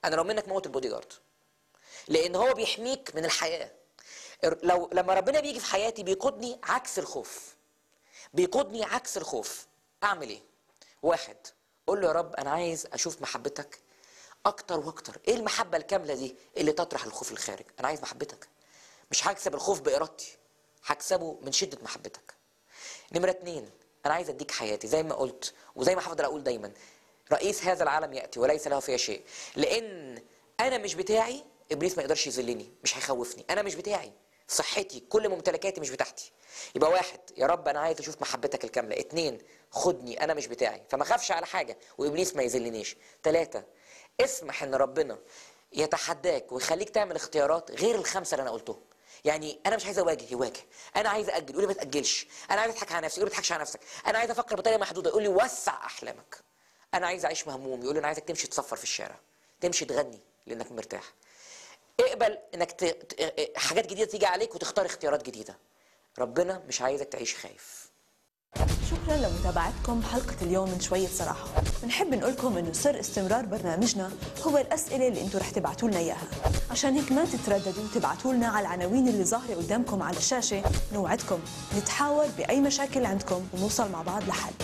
انا لو منك موت البودي جارد لان هو بيحميك من الحياه لو لما ربنا بيجي في حياتي بيقودني عكس الخوف بيقودني عكس الخوف اعمل ايه واحد قول له يا رب انا عايز اشوف محبتك اكتر واكتر ايه المحبه الكامله دي اللي تطرح الخوف الخارج انا عايز محبتك مش هكسب الخوف بارادتي هكسبه من شده محبتك نمره اتنين انا عايز اديك حياتي زي ما قلت وزي ما هفضل اقول دايما رئيس هذا العالم ياتي وليس له فيها شيء لان انا مش بتاعي ابليس ما يقدرش يذلني مش هيخوفني انا مش بتاعي صحتي كل ممتلكاتي مش بتاعتي يبقى واحد يا رب انا عايز اشوف محبتك الكامله اتنين خدني انا مش بتاعي فما اخافش على حاجه وابليس ما يذلنيش ثلاثه اسمح ان ربنا يتحداك ويخليك تعمل اختيارات غير الخمسه اللي انا قلتهم يعني انا مش عايز اواجه يواجه انا عايز اجل يقول لي ما تاجلش انا عايز اضحك على نفسي يقول لي ما تضحكش على نفسك انا عايز افكر بطريقه محدوده يقول لي وسع احلامك انا عايز اعيش مهموم يقول لي انا عايزك تمشي تصفر في الشارع تمشي تغني لانك مرتاح اقبل انك ت... ت... حاجات جديده تيجي عليك وتختار اختيارات جديده ربنا مش عايزك تعيش خايف شكرا لمتابعتكم حلقة اليوم من شوية صراحة بنحب نقول لكم انه سر استمرار برنامجنا هو الأسئلة اللي انتم رح تبعتوا لنا إياها عشان هيك ما تترددوا تبعتوا لنا على العناوين اللي ظاهرة قدامكم على الشاشة نوعدكم نتحاور بأي مشاكل عندكم ونوصل مع بعض لحل